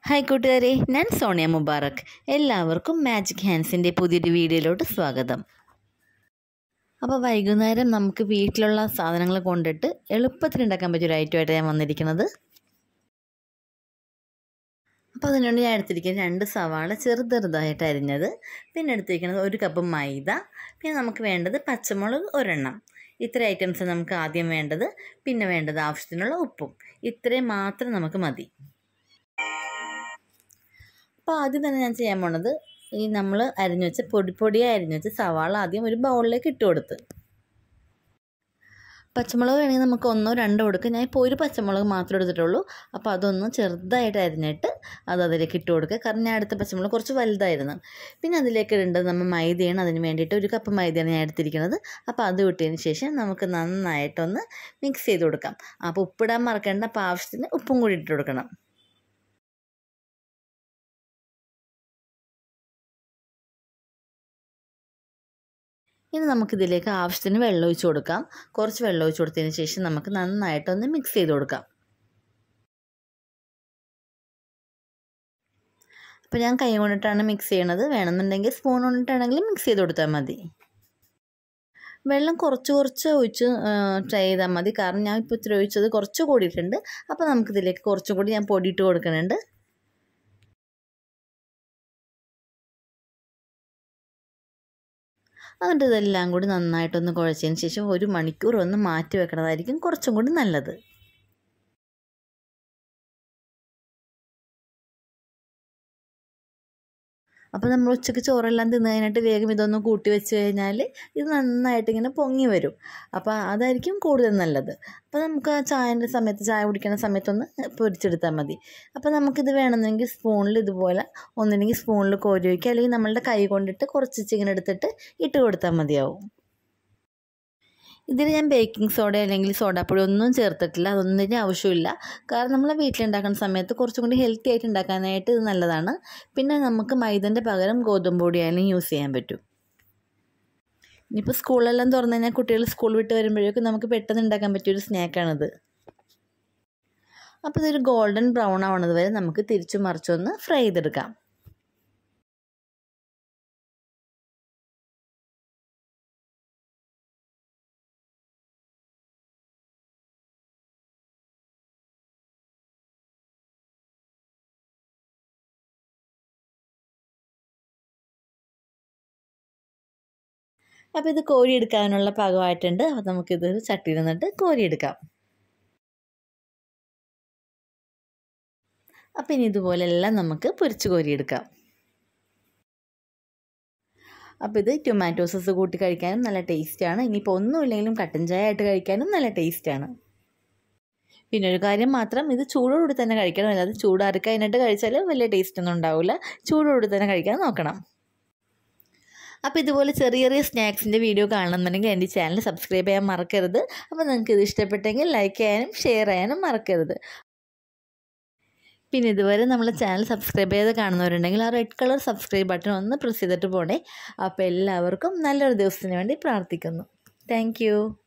hi കൂട്ടുകാരെ ഞാൻ സോണിയ മുബാറക് എല്ലാവർക്കും മാജിക് ഹാൻഡ്സിൻ്റെ പുതിയൊരു വീഡിയോയിലോട്ട് സ്വാഗതം അപ്പോൾ വൈകുന്നേരം നമുക്ക് വീട്ടിലുള്ള സാധനങ്ങൾ കൊണ്ടിട്ട് എളുപ്പത്തിൽ ഉണ്ടാക്കാൻ പറ്റിയ ഒരു ഐറ്റമായിട്ട് ഞാൻ വന്നിരിക്കുന്നത് അപ്പോൾ അതിനുവേണ്ടി ഞാൻ എടുത്തിരിക്കുന്നത് രണ്ട് സവാള ചെറു ചെറുതായിട്ട് അരിഞ്ഞത് പിന്നെ എടുത്തിരിക്കുന്നത് ഒരു കപ്പ് മൈദ പിന്നെ നമുക്ക് വേണ്ടത് പച്ചമുളക് ഒരെണ്ണം ഇത്ര ഐറ്റംസ് നമുക്ക് ആദ്യം വേണ്ടത് പിന്നെ വേണ്ടത് ആവശ്യത്തിനുള്ള ഉപ്പും ഇത്രയും മാത്രം നമുക്ക് മതി അപ്പോൾ ആദ്യം തന്നെ ഞാൻ ചെയ്യാൻ പോണത് ഈ നമ്മൾ അരിഞ്ഞു വെച്ച പൊടി പൊടിയായി അരിഞ്ഞു വെച്ച സവാള ആദ്യം ഒരു ബൗളിലേക്ക് ഇട്ട് കൊടുത്ത് പച്ചമുളക് വേണമെങ്കിൽ നമുക്ക് ഒന്നോ രണ്ടോ കൊടുക്കുക ഞാൻ ഇപ്പോൾ ഒരു പച്ചമുളക് മാത്രമേ എടുത്തിട്ടുള്ളൂ അപ്പോൾ അതൊന്ന് ചെറുതായിട്ട് അരിഞ്ഞിട്ട് അത് അതിലേക്ക് ഇട്ട് കൊടുക്കുക കാരണം ഞാൻ അടുത്ത പച്ചമുളക് കുറച്ച് വലുതായിരുന്നു പിന്നെ അതിലേക്ക് ഇടേണ്ടത് നമ്മൾ മൈദയാണ് അതിന് വേണ്ടിയിട്ട് ഒരു കപ്പ് മൈദയാണ് ഞാൻ എടുത്തിരിക്കുന്നത് അപ്പോൾ അത് വിട്ടതിന് ശേഷം നമുക്ക് നന്നായിട്ടൊന്ന് മിക്സ് ചെയ്ത് കൊടുക്കാം അപ്പോൾ ഉപ്പിടാൻ മറക്കേണ്ട അപ്പോൾ ആവശ്യത്തിന് ഉപ്പും കൂടി ഇട്ട് കൊടുക്കണം ഇനി നമുക്കിതിലേക്ക് ആവശ്യത്തിന് വെള്ളം ഒഴിച്ച് കൊടുക്കാം കുറച്ച് വെള്ളം ഒഴിച്ച് കൊടുത്തതിന് ശേഷം നമുക്ക് നന്നായിട്ടൊന്ന് മിക്സ് ചെയ്ത് കൊടുക്കാം അപ്പോൾ ഞാൻ കൈ കൊണ്ടിട്ടാണ് മിക്സ് ചെയ്യണത് വേണമെന്നുണ്ടെങ്കിൽ സ്പൂൺ കൊണ്ടിട്ടാണെങ്കിലും മിക്സ് ചെയ്ത് കൊടുത്താൽ മതി വെള്ളം കുറച്ച് കുറച്ച് ഒഴിച്ച് ട്രൈ ചെയ്താൽ മതി കാരണം ഞാൻ ഇപ്പോൾ ഇത്ര ഒഴിച്ചത് കുറച്ച് കൂടിയിട്ടുണ്ട് അപ്പോൾ നമുക്കിതിലേക്ക് കുറച്ചും കൂടി ഞാൻ പൊടിയിട്ട് കൊടുക്കുന്നുണ്ട് എന്നിട്ട് ഇതെല്ലാം കൂടി നന്നായിട്ടൊന്ന് കുഴച്ചതിന് ശേഷം ഒരു മണിക്കൂർ ഒന്ന് മാറ്റി വെക്കണതായിരിക്കും കുറച്ചും കൂടി നല്ലത് അപ്പോൾ നമ്മൾ ഉച്ചയ്ക്ക് ചോറെല്ലാം തിന്നു കഴിഞ്ഞിട്ട് വേഗം ഇതൊന്ന് കൂട്ടി വെച്ച് കഴിഞ്ഞാൽ ഇത് നന്നായിട്ട് ഇങ്ങനെ പൊങ്ങി വരും അപ്പോൾ അതായിരിക്കും കൂടുതൽ നല്ലത് അപ്പോൾ നമുക്ക് ആ ചായൻ്റെ സമയത്ത് ചായ കുടിക്കുന്ന സമയത്തൊന്ന് പൊരിച്ചെടുത്താൽ മതി അപ്പോൾ നമുക്കിത് വേണമെന്നെങ്കിൽ സ്പൂണിൽ ഇതുപോലെ ഒന്നില്ലെങ്കിൽ സ്പൂണിൽ കോരി വയ്ക്കുക അല്ലെങ്കിൽ നമ്മളുടെ കൈ കൊണ്ടിട്ട് കുറച്ച് ചിക്കൻ എടുത്തിട്ട് ഇട്ട് കൊടുത്താൽ മതിയാവും ഇതിൽ ഞാൻ ബേക്കിംഗ് സോഡ അല്ലെങ്കിൽ സോഡാപ്പൊടി ഒന്നും ചേർത്തിട്ടില്ല അതൊന്നും ഇതിന് ആവശ്യമില്ല കാരണം നമ്മൾ വീട്ടിലുണ്ടാക്കുന്ന സമയത്ത് കുറച്ചും കൂടി ഹെൽത്തി ആയിട്ട് ഉണ്ടാക്കാനായിട്ട് ഇത് നല്ലതാണ് പിന്നെ നമുക്ക് മൈദൻ്റെ പകരം ഗോതമ്പ് പൊടി ആയാലും യൂസ് ചെയ്യാൻ പറ്റും ഇനിയിപ്പോൾ സ്കൂളെല്ലാം തുറന്നു കഴിഞ്ഞാൽ കുട്ടികൾ സ്കൂൾ വിട്ട് വരുമ്പോഴേക്കും നമുക്ക് പെട്ടെന്ന് ഉണ്ടാക്കാൻ പറ്റിയൊരു സ്നാക്കാണിത് അപ്പോൾ ഇതൊരു ഗോൾഡൻ ബ്രൗൺ ആവണത് വരെ നമുക്ക് തിരിച്ചു മറിച്ചൊന്ന് ഫ്രൈ ചെയ്തെടുക്കാം അപ്പോൾ ഇത് കോരിയെടുക്കാനുള്ള പാകമായിട്ടുണ്ട് അപ്പോൾ നമുക്കിത് ചട്ടിയിൽ നിന്നിട്ട് കോരിയെടുക്കാം അപ്പം ഇനി ഇതുപോലെല്ലാം നമുക്ക് പൊരിച്ച് കോരിയെടുക്കാം അപ്പോൾ ഇത് ടൊമാറ്റോ സോസ് കൂട്ടി കഴിക്കാനും നല്ല ടേസ്റ്റാണ് ഇനിയിപ്പോൾ ഒന്നുമില്ലെങ്കിലും കട്ടൻ ചായ ആയിട്ട് കഴിക്കാനും നല്ല ടേസ്റ്റാണ് പിന്നെ ഒരു കാര്യം മാത്രം ഇത് ചൂടോടുകൂടി തന്നെ കഴിക്കണം അല്ലാതെ ചൂടാറി കഴിഞ്ഞിട്ട് കഴിച്ചാൽ വലിയ ടേസ്റ്റ് ഒന്നും ഉണ്ടാവില്ല ചൂടോടുകൂടി തന്നെ കഴിക്കാൻ നോക്കണം അപ്പോൾ ഇതുപോലെ ചെറിയ ചെറിയ സ്നാക്സിൻ്റെ വീഡിയോ കാണണമെന്നുണ്ടെങ്കിൽ എൻ്റെ ചാനൽ സബ്സ്ക്രൈബ് ചെയ്യാൻ മറക്കരുത് അപ്പോൾ നിങ്ങൾക്ക് ഇത് ഇഷ്ടപ്പെട്ടെങ്കിൽ ലൈക്ക് ചെയ്യാനും ഷെയർ ചെയ്യാനും മറക്കരുത് പിന്നെ ഇതുവരെ നമ്മളെ ചാനൽ സബ്സ്ക്രൈബ് ചെയ്ത് കാണുന്നവരുണ്ടെങ്കിൽ ആ റെഡ് കളർ സബ്സ്ക്രൈബ് ബട്ടൺ ഒന്ന് പ്രസ് ചെയ്തിട്ട് പോണേ അപ്പോൾ എല്ലാവർക്കും നല്ലൊരു ദിവസത്തിന് വേണ്ടി പ്രാർത്ഥിക്കുന്നു താങ്ക്